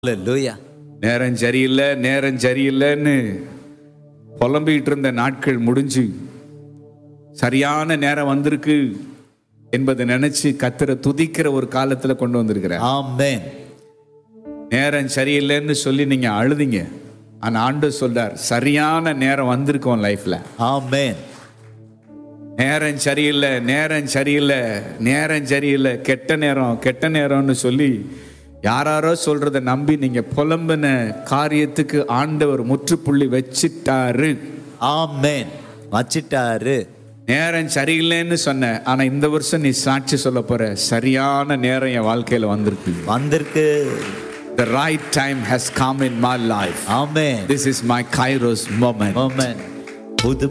Hallelujah. நேரம் சரியில்லை நேரம் சரியில்லைன்னு புலம்பிக்கிட்டு இருந்த நாட்கள் முடிஞ்சு சரியான நேரம் வந்திருக்கு என்பதை நினைச்சு கத்தரை துதிக்கிற ஒரு காலத்துல கொண்டு வந்திருக்கிறார் Amen. நேரம் சரியில்லைன்னு சொல்லி நீங்க அழுதிங்க ஆனா ஆண்டு சொல்றார் சரியான நேரம் வந்திருக்கும் லைஃப்ல Amen. நேரம் சரியில்லை நேரம் சரியில்லை நேரம் சரியில்லை கெட்ட நேரம் கெட்ட நேரம்னு சொல்லி யாராரோ சொல்றத நம்பி நீங்க புலம்பின காரியத்துக்கு ஆண்டவர் முற்றுப்புள்ளி வச்சிட்டாரு Amen. வச்சிட்டாரு நேரம் சரியில்லைன்னு சொன்ன ஆனா இந்த வருஷம் நீ சாட்சி சொல்ல போற சரியான நேரம் என் வாழ்க்கையில வந்திருக்கு வந்திருக்கு the right time has come in my life Amen. this is my kairos moment Amen. புது